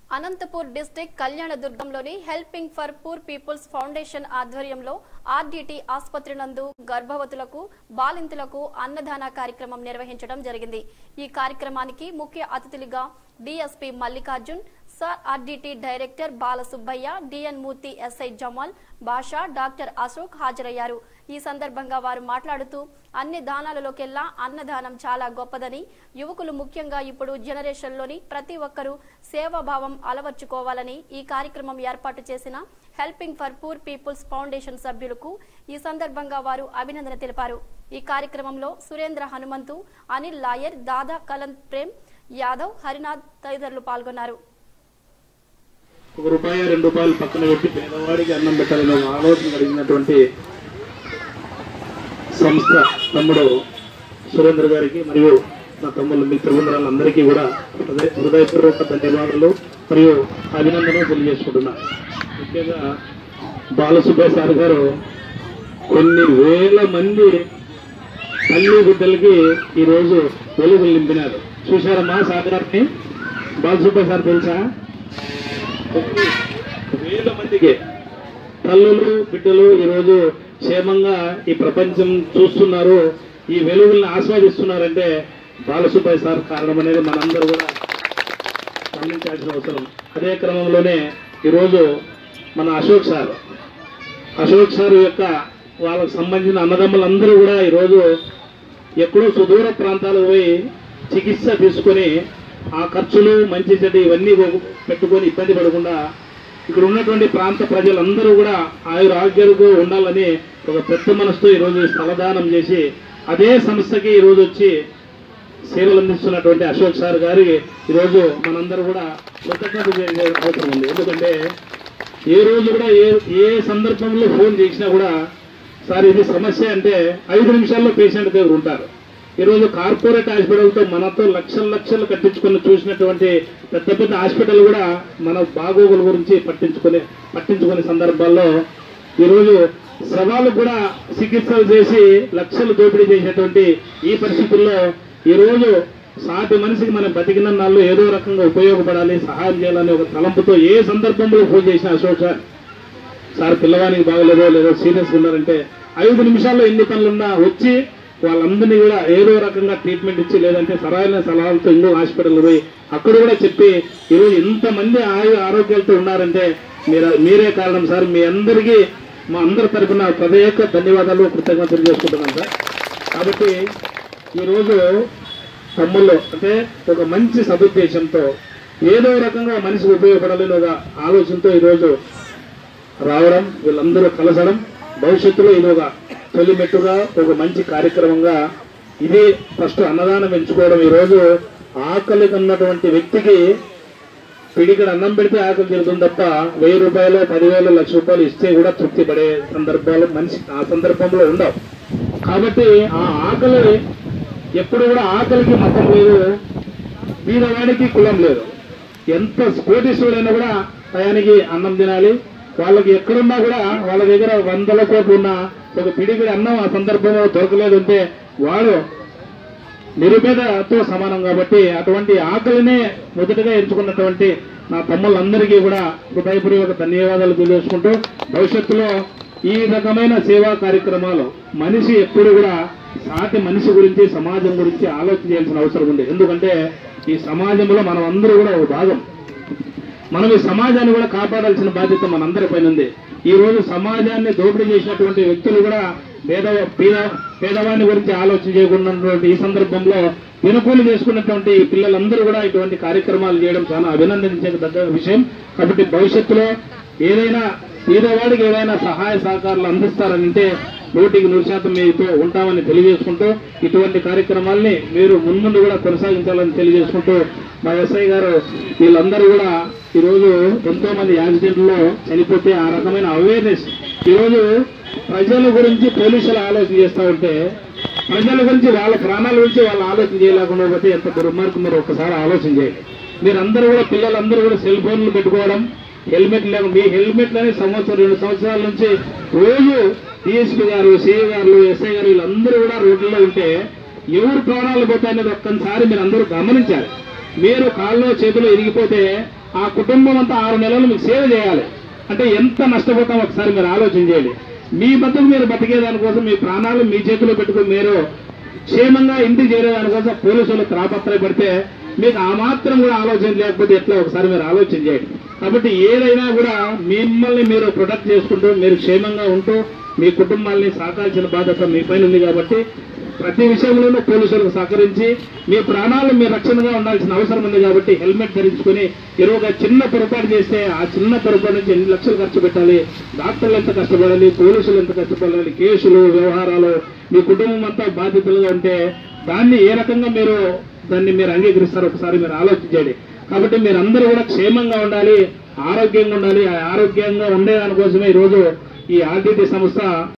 Anantapur district కళ్యాణదుర్గంలోని helping for poor peoples foundation ఆధ్వర్యంలో RDT ఆసుపత్రి నందు గర్భవతులకు బాలింతలకు అన్నదాన కార్యక్రమం నిర్వహించడం జరిగింది ఈ కార్యక్రమానికి ముఖ్య అతిథులుగా DSP Mallikarjun sir RDT director Balasubbaiah D N Murthy SI Jamal Basha doctor Ashok హాజరయ్యారు ఈ సందర్భంగా వారు మాట్లాడుతూ అన్ని దానాలలోకెల్లా అన్నదానం చాలా గొప్పదని యువకులు ముఖ్యంగా ఇప్పుడు జనరేషన్లోని ప్రతి ఒక్కరూ సేవాభావం అలవర్చుకోవాలని ఈ కార్యక్రమం ఏర్పాటు చేసిన helping for poor peoples foundation సభ్యులకు ఈ సందర్భంగా వారు అభినందన తెలిపారు ఈ కార్యక్రమంలో సురేంద్ర హనుమంతు అనిల్ లాయర్ దాదా కలంత్ ప్రేమ్ యాదవ్ హరినాథ్ తదితరులు పాల్గొన్నారు ఒక రూపాయి రెండు రూపాయలు పక్కన పెట్టి పేదవాడికి అన్నం పెట్టాలనే ఒక ఆలోచన కలిగినటువంటి సంస్థ తమ్ముడు సురేంద్ర గారికి మరియు నా తమ్ముళ్ళు మిత్ర బృందాలందరికీ కూడా హృదయ హృదయపూర్వక ధన్యవాదాలు మరియు అభినందనలు తెలియజేసుకుంటున్నా ముఖ్యంగా బాలసుబ్బయ్య సార్ గారు కొన్ని వేల మంది తల్లి బిడ్డలకి ఈరోజు వెలుగులు నింపినారు చూశారమ్మా సార్ గారిని బాలసుబ్బయ్య సార్ తెలుసా వేల మందికి తల్లులు బిడ్డలు ఈరోజు క్షేమంగా ఈ ప్రపంచం చూస్తున్నారు ఈ వెలుగుల్ని ఆస్వాదిస్తున్నారంటే బాలసుబ్బయ్య సార్ కారణం అనేది మనందరూ కూడా గమనించాల్సిన అవసరం అదే క్రమంలోనే ఈరోజు మన అశోక్ సార్ అశోక్ సార్ యొక్క వాళ్ళకు సంబంధించిన అన్నదమ్ములందరూ కూడా ఈరోజు ఎక్కడో సుదూర ప్రాంతాలకు పోయి చికిత్స తీసుకొని ఆ ఖర్చులు మంచి చెడ్డ ఇవన్నీ పెట్టుకొని ఇబ్బంది పడకుండా ఇక్కడ ఉన్నటువంటి ప్రాంత ప్రజలందరూ కూడా ఆయుర ఆరోగ్యాలకు ఉండాలని ఒక పెద్ద మనసుతో ఈరోజు స్థలదానం చేసి అదే సంస్థకి ఈరోజు వచ్చి సేవలు అందిస్తున్నటువంటి అశోక్ సార్ గారి ఈరోజు మనందరూ కూడా కృతజ్ఞత చేసే అవసరం ఉంది ఎందుకంటే ఏ రోజు కూడా ఏ ఏ సందర్భంలో ఫోన్ చేసినా కూడా సార్ ఇది సమస్య అంటే ఐదు నిమిషాల్లో పేషెంట్ దగ్గర ఉంటారు ఈరోజు కార్పొరేట్ హాస్పిటల్తో మనతో లక్షల లక్షలు కట్టించుకొని చూసినటువంటి పెద్ద పెద్ద హాస్పిటల్ కూడా మన బాగోగుల గురించి పట్టించుకునే పట్టించుకునే సందర్భాల్లో ఈరోజు సవాలు కూడా చికిత్సలు చేసి లక్షలు దోపిడీ చేసేటువంటి ఈ పరిస్థితుల్లో ఈరోజు సాటి మనిషికి మనం బతికిన నాళ్ళు ఏదో రకంగా ఉపయోగపడాలి సహాయం చేయాలని ఒక తలంపుతో ఏ సందర్భంలో ఫోన్ చేసిన అశోక్ సార్ సార్ పిల్లవానికి బాగలేదో లేదో సీరియస్గా ఉన్నారంటే ఐదు నిమిషాల్లో ఎన్ని పనులున్నా వచ్చి వాళ్ళందరినీ కూడా ఏదో రకంగా ట్రీట్మెంట్ ఇచ్చి లేదంటే సరైన సలహాలతో ఇంకో హాస్పిటల్ పోయి అక్కడ కూడా చెప్పి ఈరోజు ఇంతమంది ఆయు ఆరోగ్యాలతో ఉన్నారంటే మీరు మీరే కారణం సార్ మీ అందరికీ మా అందరి తరఫున ప్రత్యేక ధన్యవాదాలు కృతజ్ఞతలు చేసుకుంటున్నాం సార్ కాబట్టి ఈరోజు తమ్ముళ్ళు అంటే ఒక మంచి సదుద్దేశంతో ఏదో రకంగా మనిషికి ఉపయోగపడాలని ఒక ఆలోచనతో ఈరోజు రావడం వీళ్ళందరూ కలసడం భవిష్యత్తులో ఇది ఒక తొలిమెట్టుగా ఒక మంచి కార్యక్రమంగా ఇది ఫస్ట్ అన్నదానం ఎంచుకోవడం ఈరోజు ఆకలి ఉన్నటువంటి వ్యక్తికి పిడికడ అన్నం పెడితే ఆకలి తీరుతుంది తప్ప వెయ్యి రూపాయలు పదివేలు లక్ష రూపాయలు ఇస్తే కూడా తృప్తి పడే సందర్భాలు మనిషి ఆ సందర్భంలో ఉండవు కాబట్టి ఆ ఆకలి ఎప్పుడు కూడా ఆకలికి మతం లేదు బీదవాడికి కులం లేదు ఎంత కోటీశ్వరుడైనా కూడా టయానికి అన్నం తినాలి వాళ్ళకి ఎక్కడున్నా కూడా వాళ్ళ దగ్గర వందల కోట్లు ఉన్న ఒక పిడిగిడి అన్నం ఆ సందర్భంలో దొరకలేదు అంటే వాడు నిరుపేదతో సమానం కాబట్టి అటువంటి ఆకలినే మొదటగా ఎంచుకున్నటువంటి నా తమ్ముళ్ళందరికీ కూడా హృదయపూర్వక ధన్యవాదాలు తెలియజేసుకుంటూ భవిష్యత్తులో ఈ రకమైన సేవా కార్యక్రమాలు మనిషి ఎప్పుడు కూడా సాటి మనిషి గురించి సమాజం గురించి ఆలోచన చేయాల్సిన అవసరం ఉంది ఎందుకంటే ఈ సమాజంలో మనం అందరూ కూడా ఒక భాగం మనం ఈ సమాజాన్ని కూడా కాపాడాల్సిన బాధ్యత మనందరి పైన ఉంది ఈ రోజు సమాజాన్ని దోపిడీ చేసినటువంటి వ్యక్తులు కూడా పేద పేద పేదవాడిని గురించి ఆలోచన చేయకుండా ఉన్నటువంటి ఈ సందర్భంలో వినుకూలు చేసుకున్నటువంటి ఈ పిల్లలందరూ కూడా ఇటువంటి కార్యక్రమాలు చేయడం చాలా అభినందించదగ్గ విషయం కాబట్టి భవిష్యత్తులో ఏదైనా పేదవాడికి ఏదైనా సహాయ సహకారాలు అందిస్తారంటే నూటికి నూరు శాతం మీతో ఉంటామని తెలియజేసుకుంటూ ఇటువంటి కార్యక్రమాల్ని మీరు మున్ముందు కూడా కొనసాగించాలని తెలియజేసుకుంటూ మా ఎస్ఐ గారు వీళ్ళందరూ కూడా ఈరోజు ఎంతో మంది యాక్సిడెంట్లో చనిపోతే ఆ రకమైన అవేర్నెస్ ఈరోజు ప్రజల గురించి పోలీసులు ఆలోచన చేస్తూ ఉంటే ప్రజల గురించి వాళ్ళ ప్రాణాల గురించి వాళ్ళు ఆలోచన చేయలేకుండా పోతే ఎంత దుర్మార్గం మీరు ఒకసారి ఆలోచన చేయండి మీరందరూ కూడా పిల్లలందరూ కూడా సెల్ ఫోన్లు పెట్టుకోవడం హెల్మెట్ లేకుండా మీ హెల్మెట్లని సంవత్సరం రెండు సంవత్సరాల నుంచి రోజు డిఎస్పీ గారు సిఐ గారు ఎస్ఐ గారు వీళ్ళందరూ కూడా రోడ్లలో ఉంటే ఎవరు ప్రాణాలు పోతాయనేది ఒక్కసారి మీరు అందరూ గమనించాలి మీరు కాళ్ళు చేతులు ఇరిగిపోతే ఆ కుటుంబం అంతా ఆరు నెలలు మీకు సేవ చేయాలి అంటే ఎంత నష్టపోతాం ఒకసారి మీరు ఆలోచన చేయండి మీ బతుకు మీరు బతికే దానికోసం మీ ప్రాణాలు మీ చేతిలో పెట్టుకుని మీరు క్షేమంగా ఇంటికి చేరే దానికోసం పోలీసులు త్రాపత్ర పెడితే మీకు ఆ మాత్రం కూడా ఆలోచన లేకపోతే ఎట్లా ఒకసారి మీరు ఆలోచన చేయండి కాబట్టి ఏదైనా కూడా మిమ్మల్ని మీరు ప్రొటెక్ట్ చేసుకుంటూ మీరు క్షేమంగా ఉంటూ మీ కుటుంబాల్ని సాకాల్సిన బాధ్యత మీ పైన ఉంది కాబట్టి ప్రతి విషయంలోనూ పోలీసులకు సహకరించి మీ ప్రాణాలు మీ రక్షణగా ఉండాల్సిన అవసరం ఉంది కాబట్టి హెల్మెట్ ధరించుకొని ఈరోజు ఒక చిన్న పొరపాటు చేస్తే ఆ చిన్న పొరపాటు నుంచి ఎన్ని లక్షలు ఖర్చు పెట్టాలి డాక్టర్లు ఎంత కష్టపడాలి పోలీసులు ఎంత కష్టపడాలి కేసులు వ్యవహారాలు మీ కుటుంబం అంతా బాధ్యతలుగా ఉంటే దాన్ని ఏ రకంగా మీరు దాన్ని మీరు అంగీకరిస్తారు ఒకసారి మీరు ఆలోచించండి కాబట్టి మీరందరూ కూడా క్షేమంగా ఉండాలి ఆరోగ్యంగా ఉండాలి ఆ ఆరోగ్యంగా ఉండే దానికోసమే ఈరోజు ఈ ఆర్టీటీ సంస్థ